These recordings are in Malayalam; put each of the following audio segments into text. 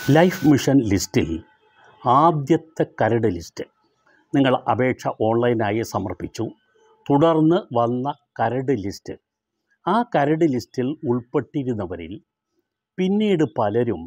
ലൈഫ് മിഷൻ ലിസ്റ്റിൽ ആദ്യത്തെ കരട് ലിസ്റ്റ് നിങ്ങൾ അപേക്ഷ ഓൺലൈനായി സമർപ്പിച്ചു തുടർന്ന് വന്ന കരട് ലിസ്റ്റ് ആ കരട് ലിസ്റ്റിൽ ഉൾപ്പെട്ടിരുന്നവരിൽ പിന്നീട് പലരും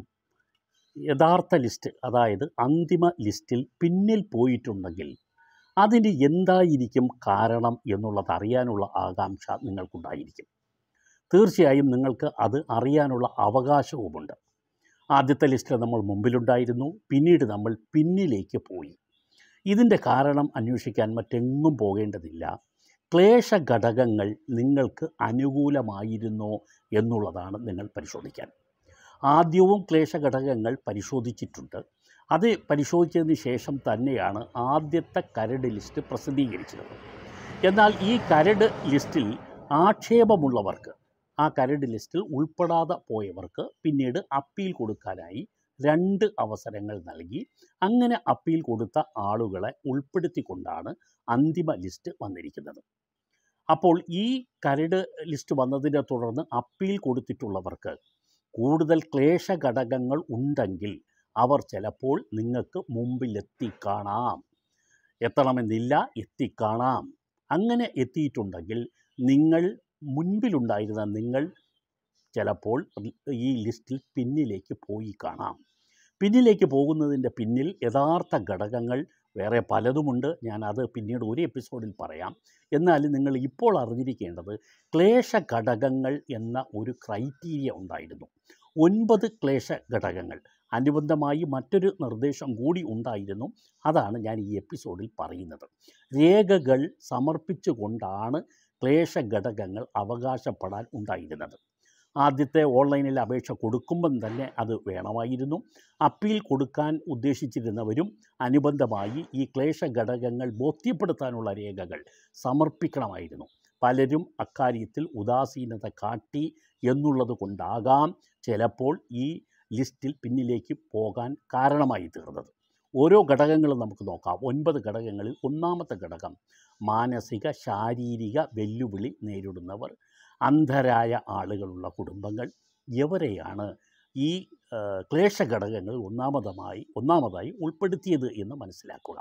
യഥാർത്ഥ ലിസ്റ്റ് അതായത് അന്തിമ ലിസ്റ്റിൽ പിന്നിൽ പോയിട്ടുണ്ടെങ്കിൽ അതിന് എന്തായിരിക്കും കാരണം എന്നുള്ളത് അറിയാനുള്ള ആകാംക്ഷ നിങ്ങൾക്കുണ്ടായിരിക്കും തീർച്ചയായും നിങ്ങൾക്ക് അത് അറിയാനുള്ള അവകാശവുമുണ്ട് ആദ്യത്തെ ലിസ്റ്റ് നമ്മൾ മുമ്പിലുണ്ടായിരുന്നു പിന്നീട് നമ്മൾ പിന്നിലേക്ക് പോയി ഇതിൻ്റെ കാരണം അന്വേഷിക്കാൻ മറ്റെങ്ങും പോകേണ്ടതില്ല ക്ലേശ ഘടകങ്ങൾ നിങ്ങൾക്ക് അനുകൂലമായിരുന്നോ എന്നുള്ളതാണ് നിങ്ങൾ പരിശോധിക്കാൻ ആദ്യവും ക്ലേശ ഘടകങ്ങൾ പരിശോധിച്ചിട്ടുണ്ട് അത് പരിശോധിച്ചതിന് ശേഷം തന്നെയാണ് ആദ്യത്തെ കരട് ലിസ്റ്റ് പ്രസിദ്ധീകരിച്ചത് എന്നാൽ ഈ കരട് ലിസ്റ്റിൽ ആക്ഷേപമുള്ളവർക്ക് ആ കരട് ലിസ്റ്റിൽ ഉൾപ്പെടാതെ പോയവർക്ക് പിന്നീട് അപ്പീൽ കൊടുക്കാനായി രണ്ട് അവസരങ്ങൾ നൽകി അങ്ങനെ അപ്പീൽ കൊടുത്ത ആളുകളെ ഉൾപ്പെടുത്തിക്കൊണ്ടാണ് അന്തിമ ലിസ്റ്റ് വന്നിരിക്കുന്നത് അപ്പോൾ ഈ കരട് ലിസ്റ്റ് വന്നതിനെ തുടർന്ന് അപ്പീൽ കൊടുത്തിട്ടുള്ളവർക്ക് കൂടുതൽ ക്ലേശ ഘടകങ്ങൾ ഉണ്ടെങ്കിൽ അവർ ചിലപ്പോൾ നിങ്ങൾക്ക് മുമ്പിലെത്തിക്കാണാം എത്തണമെന്നില്ല എത്തിക്കാണാം അങ്ങനെ എത്തിയിട്ടുണ്ടെങ്കിൽ നിങ്ങൾ മുൻപിലുണ്ടായിരുന്ന നിങ്ങൾ ചിലപ്പോൾ ഈ ലിസ്റ്റിൽ പിന്നിലേക്ക് പോയി കാണാം പിന്നിലേക്ക് പോകുന്നതിൻ്റെ പിന്നിൽ യഥാർത്ഥ ഘടകങ്ങൾ വേറെ പലതുമുണ്ട് ഞാൻ അത് പിന്നീട് ഒരു എപ്പിസോഡിൽ പറയാം എന്നാൽ നിങ്ങൾ ഇപ്പോൾ അറിഞ്ഞിരിക്കേണ്ടത് ക്ലേശ ഘടകങ്ങൾ എന്ന ഒരു ക്രൈറ്റീരിയ ഉണ്ടായിരുന്നു ഒൻപത് ക്ലേശ ഘടകങ്ങൾ അനുബന്ധമായി മറ്റൊരു നിർദ്ദേശം കൂടി ഉണ്ടായിരുന്നു അതാണ് ഞാൻ ഈ എപ്പിസോഡിൽ പറയുന്നത് രേഖകൾ സമർപ്പിച്ചുകൊണ്ടാണ് ക്ലേശ ഘടകങ്ങൾ അവകാശപ്പെടാൻ ഉണ്ടായിരുന്നത് ആദ്യത്തെ ഓൺലൈനിൽ അപേക്ഷ കൊടുക്കുമ്പം തന്നെ അത് വേണമായിരുന്നു അപ്പീൽ കൊടുക്കാൻ ഉദ്ദേശിച്ചിരുന്നവരും അനുബന്ധമായി ഈ ക്ലേശ ഘടകങ്ങൾ ബോധ്യപ്പെടുത്താനുള്ള രേഖകൾ സമർപ്പിക്കണമായിരുന്നു പലരും അക്കാര്യത്തിൽ ഉദാസീനത കാട്ടി എന്നുള്ളത് കൊണ്ടാകാം ചിലപ്പോൾ ഈ ലിസ്റ്റിൽ പിന്നിലേക്ക് പോകാൻ കാരണമായി തീർന്നത് ഓരോ ഘടകങ്ങളും നമുക്ക് നോക്കാം ഒൻപത് ഘടകങ്ങളിൽ ഒന്നാമത്തെ ഘടകം മാനസിക ശാരീരിക വെല്ലുവിളി നേരിടുന്നവർ അന്ധരായ ആളുകളുള്ള കുടുംബങ്ങൾ ഇവരെയാണ് ഈ ആ, ക്ലേശ ഘടകങ്ങൾ ഒന്നാമതമായി ഒന്നാമതായി ഉൾപ്പെടുത്തിയത് എന്ന് മനസ്സിലാക്കുക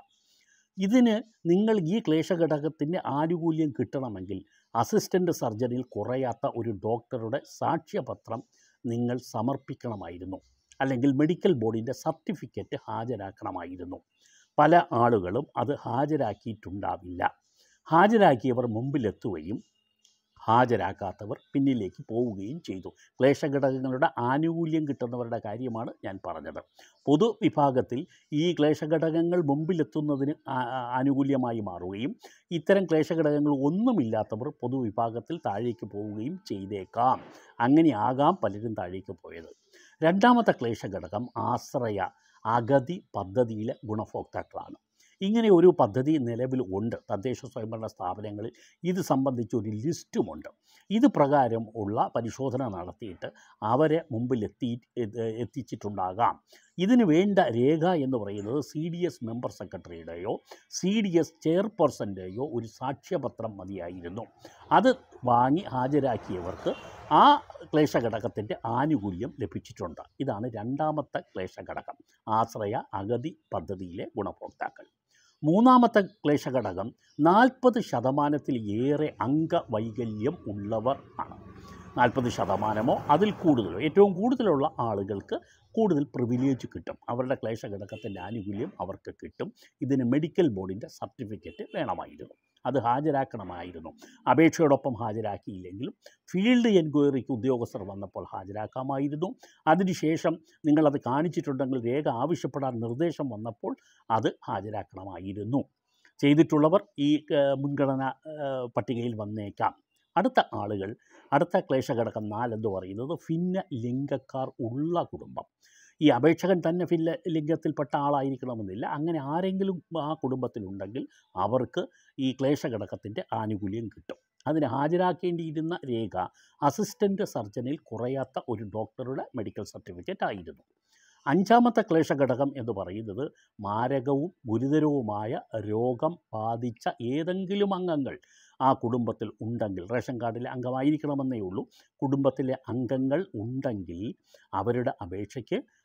ഇതിന് നിങ്ങൾ ഈ ക്ലേശ ഘടകത്തിൻ്റെ ആനുകൂല്യം കിട്ടണമെങ്കിൽ അസിസ്റ്റൻ്റ് സർജനിൽ കുറയാത്ത ഒരു ഡോക്ടറുടെ സാക്ഷ്യപത്രം നിങ്ങൾ സമർപ്പിക്കണമായിരുന്നു അല്ലെങ്കിൽ മെഡിക്കൽ ബോർഡിൻ്റെ സർട്ടിഫിക്കറ്റ് ഹാജരാക്കണമായിരുന്നു പല ആളുകളും അത് ഹാജരാക്കിയിട്ടുണ്ടാവില്ല ഹാജരാക്കിയവർ മുമ്പിലെത്തുകയും ഹാജരാക്കാത്തവർ പിന്നിലേക്ക് പോവുകയും ചെയ്തു ക്ലേശഘടകങ്ങളുടെ ആനുകൂല്യം കിട്ടുന്നവരുടെ കാര്യമാണ് ഞാൻ പറഞ്ഞത് പൊതുവിഭാഗത്തിൽ ഈ ക്ലേശഘടകങ്ങൾ മുമ്പിലെത്തുന്നതിന് ആ- ആ- ആനുകൂല്യമായി മാറുകയും ഇത്തരം ക്ലേശഘടകങ്ങൾ ഒന്നുമില്ലാത്തവർ പൊതുവിഭാഗത്തിൽ താഴേക്ക് പോവുകയും ചെയ്തേക്കാം അങ്ങനെയാകാം പലരും താഴേക്ക് പോയത് രണ്ടാമത്തെ ക്ലേശഘടകം ആശ്രയ അഗതി പദ്ധതിയിലെ ഗുണഭോക്താക്കളാണ് ഇങ്ങനെ ഒരു പദ്ധതി നിലവിൽ ഉണ്ട് തദ്ദേശ സ്വയംഭരണ സ്ഥാപനങ്ങളിൽ ഇത് സംബന്ധിച്ച് ഒരു ലിസ്റ്റുമുണ്ട് ഇത് പ്രകാരം ഉള്ള പരിശോധന നടത്തിയിട്ട് അവരെ മുമ്പിലെത്തി എത്തി- എത്തിച്ചിട്ടുണ്ടാകാം ഇതിന് വേണ്ട രേഖ എന്ന് പറയുന്നത് സി ഡി എസ് മെമ്പർ സെക്രട്ടറിയുടെയോ സി ഡി എസ് ചെയർപേഴ്സൻ്റെയോ ഒരു സാക്ഷ്യപത്രം മതിയായിരുന്നു അത് വാങ്ങി ഹാജരാക്കിയവർക്ക് ആ ക്ലേശഘടകത്തിൻ്റെ ആനുകൂല്യം ലഭിച്ചിട്ടുണ്ട് ഇതാണ് രണ്ടാമത്തെ ക്ലേശഘടകം ആശ്രയ അഗതി പദ്ധതിയിലെ ഗുണഭോക്താക്കൾ മൂന്നാമത്തെ ക്ലേശഘടകം നാൽപ്പത് ശതമാനത്തിൽ ഏറെ അംഗവൈകല്യം ഉള്ളവർ ആണ് നാൽപ്പത് ശതമാനമോ അതിൽ കൂടുതലോ ഏറ്റവും കൂടുതലുള്ള ആളുകൾക്ക് കൂടുതൽ പ്രിവിലേജ് കിട്ടും അവരുടെ ക്ലേശഘടകത്തിൻ്റെ ആനുകൂല്യം അവർക്ക് കിട്ടും ഇതിന് മെഡിക്കൽ ബോർഡിൻ്റെ സർട്ടിഫിക്കറ്റ് വേണമായിരുന്നു അത് ഹാജരാക്കണമായിരുന്നു അപേക്ഷയോടൊപ്പം ഹാജരാക്കിയില്ലെങ്കിലും ഫീൽഡ് എൻക്വയറിക്ക് ഉദ്യോഗസ്ഥർ വന്നപ്പോൾ ഹാജരാക്കാമായിരുന്നു അതിനുശേഷം നിങ്ങളത് കാണിച്ചിട്ടുണ്ടെങ്കിൽ രേഖ ആവശ്യപ്പെടാൻ നിർദ്ദേശം വന്നപ്പോൾ അത് ഹാജരാക്കണമായിരുന്നു ചെയ്തിട്ടുള്ളവർ ഈ ഏഹ്, മുൻഗണന ഏഹ്, പട്ടികയിൽ വന്നേക്കാം അടുത്ത ആളുകൾ അടുത്ത ക്ലേശഘടകം നാലെന്ന് പറയുന്നത് ഭിന്ന ലിംഗക്കാർ ഉള്ള കുടുംബം ഈ അപേക്ഷകൻ തന്നെ ഭിന്ന ലിംഗത്തിൽപ്പെട്ട ആളായിരിക്കണമെന്നില്ല അങ്ങനെ ആരെങ്കിലും ആ കുടുംബത്തിലുണ്ടെങ്കിൽ അവർക്ക് ഈ ക്ലേശഘടകത്തിൻ്റെ ആനുകൂല്യം കിട്ടും അതിന് ഹാജരാക്കേണ്ടിയിരുന്ന രേഖ അസിസ്റ്റൻ്റ് സർജനിൽ കുറയാത്ത ഒരു ഡോക്ടറുടെ മെഡിക്കൽ സർട്ടിഫിക്കറ്റ് ആയിരുന്നു അഞ്ചാമത്തെ ക്ലേശഘടകം എന്ന് പറയുന്നത് മാരകവും ഗുരുതരവുമായ രോഗം ബാധിച്ച ഏതെങ്കിലും അംഗങ്ങൾ ആ കുടുംബത്തിൽ ഉണ്ടെങ്കിൽ റേഷൻ കാർഡിലെ അംഗമായിരിക്കണമെന്നേ ഉള്ളൂ കുടുംബത്തിലെ അംഗങ്ങൾ ഉണ്ടെങ്കിൽ അവരുടെ അപേക്ഷയ്ക്ക്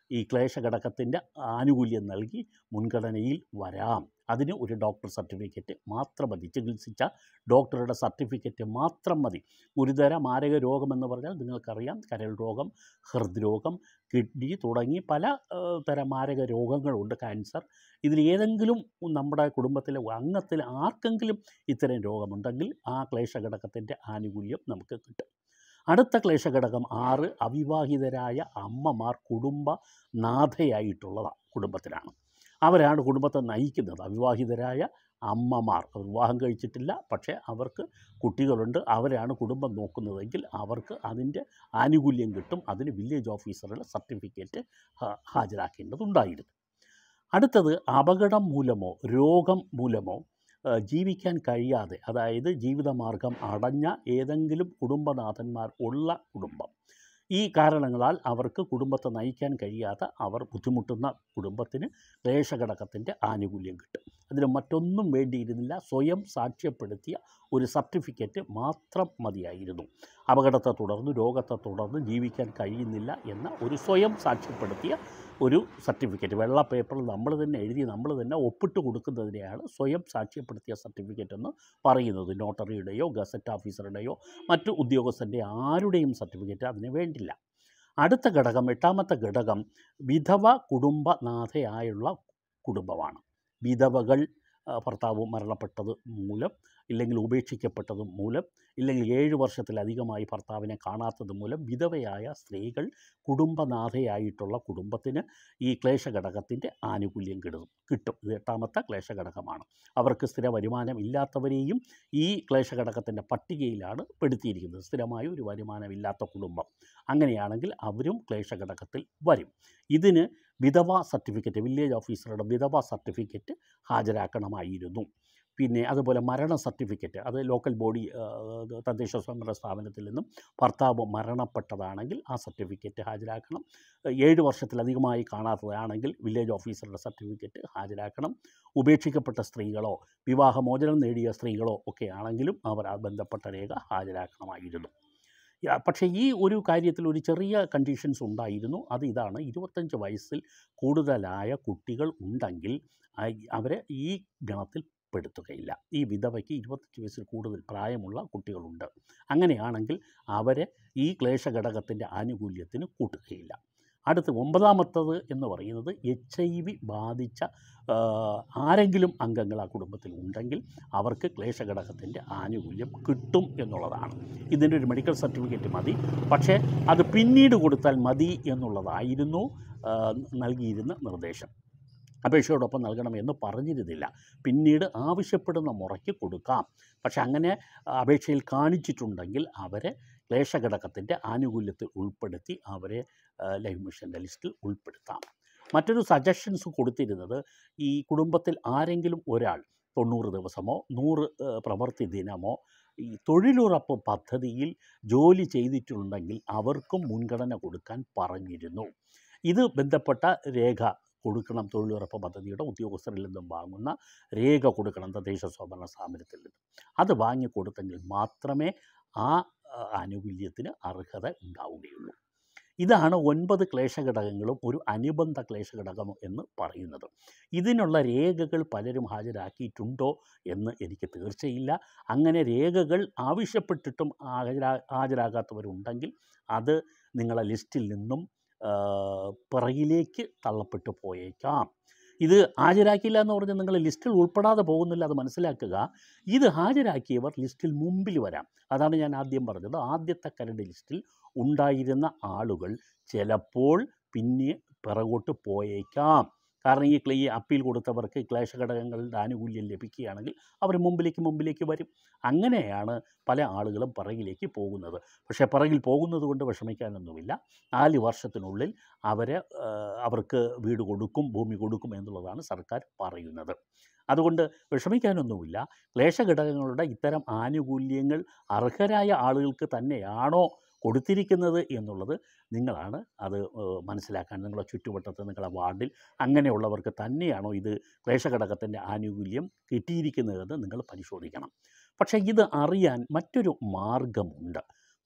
ഈ ക്ലേശഘടകത്തിൻ്റെ ആനുകൂല്യം നൽകി മുൻഗണനയിൽ വരാം അതിന് ഒരു ഡോക്ടർ സർട്ടിഫിക്കറ്റ് മാത്രം മതി ചികിത്സിച്ച ഡോക്ടറുടെ സർട്ടിഫിക്കറ്റ് മാത്രം മതി ഗുരുതര മാരക രോഗമെന്ന് പറഞ്ഞാൽ നിങ്ങൾക്കറിയാം കരൾ രോഗം ഹൃദ്രോഗം കിഡ്നി തുടങ്ങി പല ഏഹ്, തരം മാരക രോഗങ്ങളുണ്ട് ക്യാൻസർ ഇതിൽ ഏതെങ്കിലും നമ്മുടെ കുടുംബത്തിലെ അംഗത്തിൽ ആർക്കെങ്കിലും ഇത്തരം രോഗമുണ്ടെങ്കിൽ ആ ക്ലേശഘടകത്തിൻ്റെ ആനുകൂല്യം നമുക്ക് കിട്ടും അടുത്ത ക്ലേശഘടകം ആറ് അവിവാഹിതരായ അമ്മമാർ കുടുംബ നാഥയായിട്ടുള്ളതാണ് കുടുംബത്തിലാണ് അവരാണ് കുടുംബത്തെ നയിക്കുന്നത് അവിവാഹിതരായ അമ്മമാർ അവർ വിവാഹം കഴിച്ചിട്ടില്ല പക്ഷേ അവർക്ക് കുട്ടികളുണ്ട് അവരാണ് കുടുംബം നോക്കുന്നതെങ്കിൽ അവർക്ക് അതിൻ്റെ ആനുകൂല്യം കിട്ടും അതിന് വില്ലേജ് ഓഫീസറുടെ സർട്ടിഫിക്കറ്റ് ഹാ- ഹാജരാക്കേണ്ടതുണ്ടായിരുന്നു അടുത്തത് അപകടം മൂലമോ രോഗം മൂലമോ ആ, ജീവിക്കാൻ കഴിയാതെ അതായത് ജീവിതമാർഗം അടഞ്ഞ ഏതെങ്കിലും കുടുംബനാഥന്മാർ ഉള്ള കുടുംബം ഈ കാരണങ്ങളാൽ അവർക്ക് കുടുംബത്തെ നയിക്കാൻ കഴിയാതെ അവർ ബുദ്ധിമുട്ടുന്ന കുടുംബത്തിന് ക്ലേശഘടകത്തിൻ്റെ ആനുകൂല്യം കിട്ടും അതിന് മറ്റൊന്നും വേണ്ടിയിരുന്നില്ല സ്വയം സാക്ഷ്യപ്പെടുത്തിയ ഒരു സർട്ടിഫിക്കറ്റ് മാത്രം മതിയായിരുന്നു അപകടത്തെ തുടർന്ന് രോഗത്തെ തുടർന്ന് ജീവിക്കാൻ കഴിയുന്നില്ല എന്ന ഒരു സ്വയം സാക്ഷ്യപ്പെടുത്തിയ ഒരു സർട്ടിഫിക്കറ്റ് വെള്ള പേപ്പറിൽ നമ്മൾ തന്നെ എഴുതി നമ്മൾ തന്നെ ഒപ്പിട്ട് കൊടുക്കുന്നതിനെയാണ് സ്വയം സാക്ഷ്യപ്പെടുത്തിയ സർട്ടിഫിക്കറ്റ് എന്ന് പറയുന്നത് നോട്ടറിയുടെയോ ഗസറ്റ് ഓഫീസറുടെയോ മറ്റു ഉദ്യോഗസ്ഥൻ്റെ ആരുടെയും സർട്ടിഫിക്കറ്റ് അതിന് വേണ്ടില്ല അടുത്ത ഘടകം എട്ടാമത്തെ ഘടകം വിധവ കുടുംബനാഥയായുള്ള കുടുംബമാണ് വിധവകൾ ആ, ഭർത്താവ് മരണപ്പെട്ടത് മൂലം ഇല്ലെങ്കിൽ ഉപേക്ഷിക്കപ്പെട്ടത് മൂലം ഇല്ലെങ്കിൽ ഏഴ് വർഷത്തിലധികമായി ഭർത്താവിനെ കാണാത്തത് മൂലം വിധവയായ സ്ത്രീകൾ കുടുംബനാഥയായിട്ടുള്ള കുടുംബത്തിന് ഈ ക്ലേശഘടകത്തിൻ്റെ ആനുകൂല്യം കിട്ടും കിട്ടും ഇത് എട്ടാമത്തെ ക്ലേശഘടകമാണ് അവർക്ക് സ്ഥിര വരുമാനം ഇല്ലാത്തവരെയും ഈ ക്ലേശഘടകത്തിൻ്റെ പട്ടികയിലാണ് പെടുത്തിയിരിക്കുന്നത് സ്ഥിരമായ ഒരു വരുമാനമില്ലാത്ത കുടുംബം അങ്ങനെയാണെങ്കിൽ അവരും ക്ലേശഘടകത്തിൽ വരും ഇതിന് വിധവ സർട്ടിഫിക്കറ്റ് വില്ലേജ് ഓഫീസറുടെ വിധവ സർട്ടിഫിക്കറ്റ് ഹാജരാക്കണമായിരുന്നു പിന്നെ അതുപോലെ മരണ സർട്ടിഫിക്കറ്റ് അത് ലോക്കൽ ബോഡി ആ, തദ്ദേശ സ്വയംഭരണ സ്ഥാപനത്തിൽ നിന്നും ഭർത്താവ് മരണപ്പെട്ടതാണെങ്കിൽ ആ സർട്ടിഫിക്കറ്റ് ഹാജരാക്കണം ഏഴ് വർഷത്തിലധികമായി കാണാത്തതാണെങ്കിൽ വില്ലേജ് ഓഫീസറുടെ സർട്ടിഫിക്കറ്റ് ഹാജരാക്കണം ഉപേക്ഷിക്കപ്പെട്ട സ്ത്രീകളോ വിവാഹമോചനം നേടിയ സ്ത്രീകളോ ഒക്കെ ആണെങ്കിലും അവർ ആ ബന്ധപ്പെട്ട രേഖ ഹാജരാക്കണമായിരുന്നു യാ, പക്ഷേ ഈ ഒരു കാര്യത്തിൽ ഒരു ചെറിയ കണ്ടീഷൻസ് ഉണ്ടായിരുന്നു അത് ഇതാണ് ഇരുപത്തഞ്ച് വയസ്സിൽ കൂടുതലായ കുട്ടികൾ ഉണ്ടെങ്കിൽ ആ- അവരെ ഈ ഗണത്തിൽ പെടുത്തുകയില്ല ഈ വിധവയ്ക്ക് ഇരുപത്തഞ്ച് വയസ്സിൽ കൂടുതൽ പ്രായമുള്ള കുട്ടികളുണ്ട് അങ്ങനെയാണെങ്കിൽ അവരെ ഈ ക്ലേശഘടകത്തിൻ്റെ ആനുകൂല്യത്തിന് കൂട്ടുകയില്ല അടുത്ത് ഒമ്പതാമത്തത് എന്ന് പറയുന്നത് എച്ച് ഐ വി ബാധിച്ച ആ, ആരെങ്കിലും അംഗങ്ങൾ ആ കുടുംബത്തിൽ ഉണ്ടെങ്കിൽ അവർക്ക് ക്ലേശഘടകത്തിൻ്റെ ആനുകൂല്യം കിട്ടും എന്നുള്ളതാണ് ഇതിൻ്റെ ഒരു മെഡിക്കൽ സർട്ടിഫിക്കറ്റ് മതി പക്ഷേ അത് പിന്നീട് കൊടുത്താൽ മതി എന്നുള്ളതായിരുന്നു ആ, നൽകിയിരുന്ന നിർദ്ദേശം അപേക്ഷയോടൊപ്പം നൽകണമെന്ന് പറഞ്ഞിരുന്നില്ല പിന്നീട് ആവശ്യപ്പെടുന്ന മുറയ്ക്ക് കൊടുക്കാം പക്ഷെ അങ്ങനെ അപേക്ഷയിൽ കാണിച്ചിട്ടുണ്ടെങ്കിൽ അവരെ ക്ലേശഘടകത്തിൻ്റെ ആനുകൂല്യത്തിൽ ഉൾപ്പെടുത്തി അവരെ ആ, ലൈഫ് മിഷൻ്റെ ലിസ്റ്റിൽ ഉൾപ്പെടുത്താം മറ്റൊരു സജഷൻസ് കൊടുത്തിരുന്നത് ഈ കുടുംബത്തിൽ ആരെങ്കിലും ഒരാൾ തൊണ്ണൂറ് ദിവസമോ നൂറ് ആ, പ്രവൃത്തി ദിനമോ ഈ തൊഴിലുറപ്പ് പദ്ധതിയിൽ ജോലി ചെയ്തിട്ടുണ്ടെങ്കിൽ അവർക്കും മുൻഗണന കൊടുക്കാൻ പറഞ്ഞിരുന്നു ഇത് ബന്ധപ്പെട്ട രേഖ കൊടുക്കണം തൊഴിലുറപ്പ് പദ്ധതിയുടെ ഉദ്യോഗസ്ഥരിൽ നിന്നും വാങ്ങുന്ന രേഖ കൊടുക്കണം തദ്ദേശ സ്വയംഭരണ സ്ഥാപനത്തിൽ നിന്നും അത് വാങ്ങി കൊടുത്തെങ്കിൽ മാത്രമേ ആ ആ, ആനുകൂല്യത്തിന് അർഹത ഉണ്ടാവുകയുള്ളൂ ഇതാണ് ഒൻപത് ക്ലേശഘടകങ്ങളും ഒരു അനുബന്ധ ക്ലേശഘടകം എന്ന് പറയുന്നത് ഇതിനുള്ള രേഖകൾ പലരും ഹാജരാക്കിയിട്ടുണ്ടോ എന്ന് എനിക്ക് തീർച്ചയില്ല അങ്ങനെ രേഖകൾ ആവശ്യപ്പെട്ടിട്ടും ഹാജരാ ഹാജരാകാത്തവരുണ്ടെങ്കിൽ അത് നിങ്ങളെ ലിസ്റ്റിൽ നിന്നും ആ, പിറകിലേക്ക് തള്ളപ്പെട്ടു പോയേക്കാം ഇത് ഹാജരാക്കിയില്ല എന്ന് പറഞ്ഞാൽ നിങ്ങൾ ലിസ്റ്റിൽ ഉൾപ്പെടാതെ പോകുന്നില്ല അത് മനസ്സിലാക്കുക ഇത് ഹാജരാക്കിയവർ ലിസ്റ്റിൽ മുമ്പിൽ വരാം അതാണ് ഞാൻ ആദ്യം പറഞ്ഞത് ആദ്യത്തെ കരട് ലിസ്റ്റിൽ ഉണ്ടായിരുന്ന ആളുകൾ ചിലപ്പോൾ പിന്നെ പിറകോട്ട് പോയേക്കാം കാരണം ഈ ക്ലേ അപ്പീൽ കൊടുത്തവർക്ക് ക്ലേശഘടകങ്ങളുടെ ആനുകൂല്യം ലഭിക്കുകയാണെങ്കിൽ അവർ മുമ്പിലേക്ക് മുമ്പിലേക്ക് വരും അങ്ങനെയാണ് പല ആളുകളും പിറകിലേക്ക് പോകുന്നത് പക്ഷേ പിറകിൽ പോകുന്നത് കൊണ്ട് വിഷമിക്കാനൊന്നുമില്ല നാല് വർഷത്തിനുള്ളിൽ അവരെ ആ, അവർക്ക് വീട് കൊടുക്കും ഭൂമി കൊടുക്കും എന്നുള്ളതാണ് സർക്കാർ പറയുന്നത് അതുകൊണ്ട് വിഷമിക്കാനൊന്നുമില്ല ക്ലേശഘടകങ്ങളുടെ ഇത്തരം ആനുകൂല്യങ്ങൾ അർഹരായ ആളുകൾക്ക് തന്നെയാണോ കൊടുത്തിരിക്കുന്നത് എന്നുള്ളത് നിങ്ങളാണ് അത് ഏഹ്, മനസ്സിലാക്കാൻ നിങ്ങളുടെ ചുറ്റുവട്ടത്ത് നിങ്ങളുടെ വാർഡിൽ അങ്ങനെയുള്ളവർക്ക് തന്നെയാണോ ഇത് ക്ലേശഘടകത്തിൻ്റെ ആനുകൂല്യം കിട്ടിയിരിക്കുന്നതെന്ന് നിങ്ങൾ പരിശോധിക്കണം പക്ഷേ ഇത് അറിയാൻ മറ്റൊരു മാർഗമുണ്ട്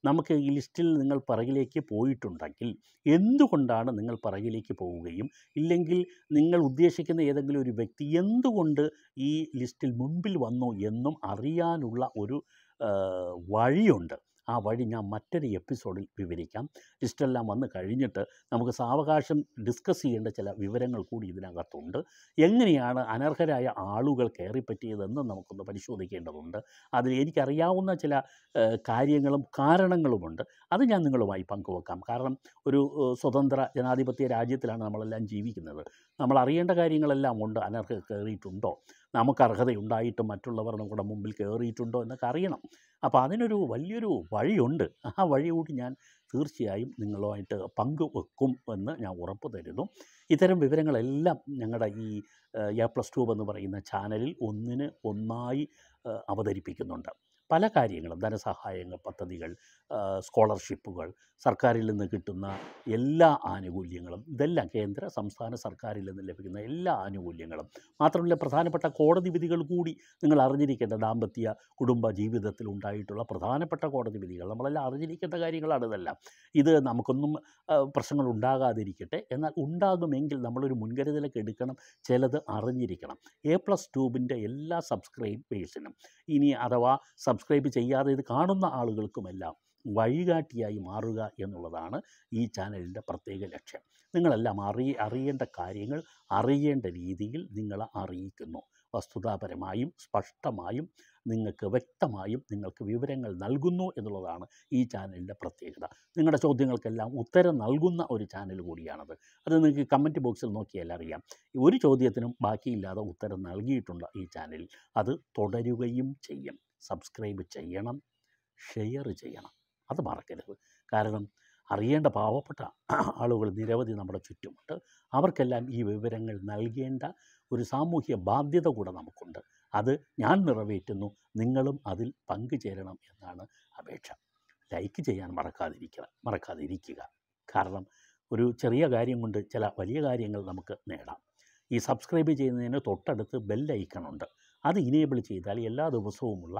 നമുക്ക് ഈ ലിസ്റ്റിൽ നിങ്ങൾ പിറകിലേക്ക് പോയിട്ടുണ്ടെങ്കിൽ എന്തുകൊണ്ടാണ് നിങ്ങൾ പിറകിലേക്ക് പോവുകയും ഇല്ലെങ്കിൽ നിങ്ങൾ ഉദ്ദേശിക്കുന്ന ഏതെങ്കിലും ഒരു വ്യക്തി എന്തുകൊണ്ട് ഈ ലിസ്റ്റിൽ മുൻപിൽ വന്നു എന്നും അറിയാനുള്ള ഒരു ആ, വഴിയുണ്ട് ആ വഴി ഞാൻ മറ്റൊരു എപ്പിസോഡിൽ വിവരിക്കാം ലിസ്റ്റെല്ലാം വന്ന് കഴിഞ്ഞിട്ട് നമുക്ക് സാവകാശം ഡിസ്കസ് ചെയ്യേണ്ട ചില വിവരങ്ങൾ കൂടി ഇതിനകത്തുണ്ട് എങ്ങനെയാണ് അനർഹരായ ആളുകൾ കയറിപ്പറ്റിയതെന്ന് നമുക്കൊന്ന് പരിശോധിക്കേണ്ടതുണ്ട് അതിൽ എനിക്കറിയാവുന്ന ചില ഏഹ്, കാര്യങ്ങളും കാരണങ്ങളുമുണ്ട് അത് ഞാൻ നിങ്ങളുമായി പങ്കുവെക്കാം കാരണം ഒരു ഏഹ്, സ്വതന്ത്ര ജനാധിപത്യ രാജ്യത്തിലാണ് നമ്മളെല്ലാം ജീവിക്കുന്നത് നമ്മൾ അറിയേണ്ട കാര്യങ്ങളെല്ലാം ഉണ്ട് അനർഹ കയറിയിട്ടുണ്ടോ നമുക്ക് അർഹതയുണ്ടായിട്ടും മറ്റുള്ളവർ നമ്മുടെ മുമ്പിൽ കയറിയിട്ടുണ്ടോ എന്നൊക്കെ അറിയണം അപ്പോൾ അതിനൊരു വലിയൊരു വഴിയുണ്ട് ആ വഴി കൂടി ഞാൻ തീർച്ചയായും നിങ്ങളുമായിട്ട് പങ്കുവെക്കും എന്ന് ഞാൻ ഉറപ്പ് തരുന്നു ഇത്തരം വിവരങ്ങളെല്ലാം ഞങ്ങളുടെ ഈ ഏഹ്, എ പ്ലസ് ട്യൂബ് എന്ന് പറയുന്ന ചാനലിൽ ഒന്നിന് ഒന്നായി ഏഹ്, അവതരിപ്പിക്കുന്നുണ്ട് പല കാര്യങ്ങളും ധനസഹായങ്ങൾ പദ്ധതികൾ ഏഹ്, സ്കോളർഷിപ്പുകൾ സർക്കാരിൽ നിന്ന് കിട്ടുന്ന എല്ലാ ആനുകൂല്യങ്ങളും ഇതെല്ലാം കേന്ദ്ര സംസ്ഥാന സർക്കാരിൽ നിന്ന് ലഭിക്കുന്ന എല്ലാ ആനുകൂല്യങ്ങളും മാത്രമല്ല പ്രധാനപ്പെട്ട കോടതി വിധികൾ കൂടി നിങ്ങൾ അറിഞ്ഞിരിക്കേണ്ട ദാമ്പത്യ കുടുംബ ജീവിതത്തിൽ ഉണ്ടായിട്ടുള്ള പ്രധാനപ്പെട്ട കോടതി വിധികൾ നമ്മളെല്ലാം അറിഞ്ഞിരിക്കേണ്ട കാര്യങ്ങളാണ് ഇതെല്ലാം ഇത് നമുക്കൊന്നും ആ, പ്രശ്നങ്ങൾ ഉണ്ടാകാതിരിക്കട്ടെ എന്നാൽ ഉണ്ടാകുമെങ്കിൽ നമ്മളൊരു മുൻകരുതലൊക്കെ എടുക്കണം ചിലത് അറിഞ്ഞിരിക്കണം എ പ്ലസ് ട്യൂബിൻ്റെ എല്ലാ സബ്സ്ക്രൈബേഴ്സിനും ഇനി അഥവാ സബ്സ്ക്രൈബ് ചെയ്യാതെ ഇത് കാണുന്ന ആളുകൾക്കുമെല്ലാം വഴികാട്ടിയായി മാറുക എന്നുള്ളതാണ് ഈ ചാനലിൻ്റെ പ്രത്യേക ലക്ഷ്യം നിങ്ങളെല്ലാം അറിയ അറിയേണ്ട കാര്യങ്ങൾ അറിയേണ്ട രീതിയിൽ നിങ്ങളെ അറിയിക്കുന്നു വസ്തുതാപരമായും സ്പഷ്ടമായും നിങ്ങൾക്ക് വ്യക്തമായും നിങ്ങൾക്ക് വിവരങ്ങൾ നൽകുന്നു എന്നുള്ളതാണ് ഈ ചാനലിൻ്റെ പ്രത്യേകത നിങ്ങളുടെ ചോദ്യങ്ങൾക്കെല്ലാം ഉത്തരം നൽകുന്ന ഒരു ചാനൽ കൂടിയാണത് അത് നിങ്ങൾക്ക് കമൻറ്റ് ബോക്സിൽ നോക്കിയാൽ അറിയാം ഒരു ചോദ്യത്തിനും ബാക്കിയില്ലാതെ ഉത്തരം നൽകിയിട്ടുണ്ട് ഈ ചാനലിൽ അത് തുടരുകയും ചെയ്യും സബ്സ്ക്രൈബ് ചെയ്യണം ഷെയർ ചെയ്യണം അത് മറക്കരുത് കാരണം അറിയേണ്ട പാവപ്പെട്ട ആളുകൾ നിരവധി നമ്മുടെ ചുറ്റുമുണ്ട് അവർക്കെല്ലാം ഈ വിവരങ്ങൾ നൽകേണ്ട ഒരു സാമൂഹ്യ ബാധ്യത കൂടെ നമുക്കുണ്ട് അത് ഞാൻ നിറവേറ്റുന്നു നിങ്ങളും അതിൽ പങ്കുചേരണം എന്നാണ് അപേക്ഷ ലൈക്ക് ചെയ്യാൻ മറക്കാതിരിക്കുക മറക്കാതിരിക്കുക കാരണം ഒരു ചെറിയ കാര്യം കൊണ്ട് ചില വലിയ കാര്യങ്ങൾ നമുക്ക് നേടാം ഈ സബ്സ്ക്രൈബ് ചെയ്യുന്നതിന് തൊട്ടടുത്ത് ബെൽ ഐക്കണുണ്ട് അത് ഇനേബിൾ ചെയ്താൽ എല്ലാ ദിവസവുമുള്ള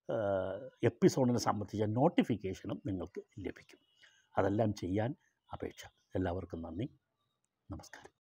എപ്പിസോഡിനെ സംബന്ധിച്ച നോട്ടിഫിക്കേഷനും നിങ്ങൾക്ക് ലഭിക്കും അതെല്ലാം ചെയ്യാൻ അപേക്ഷ എല്ലാവർക്കും നന്ദി നമസ്കാരം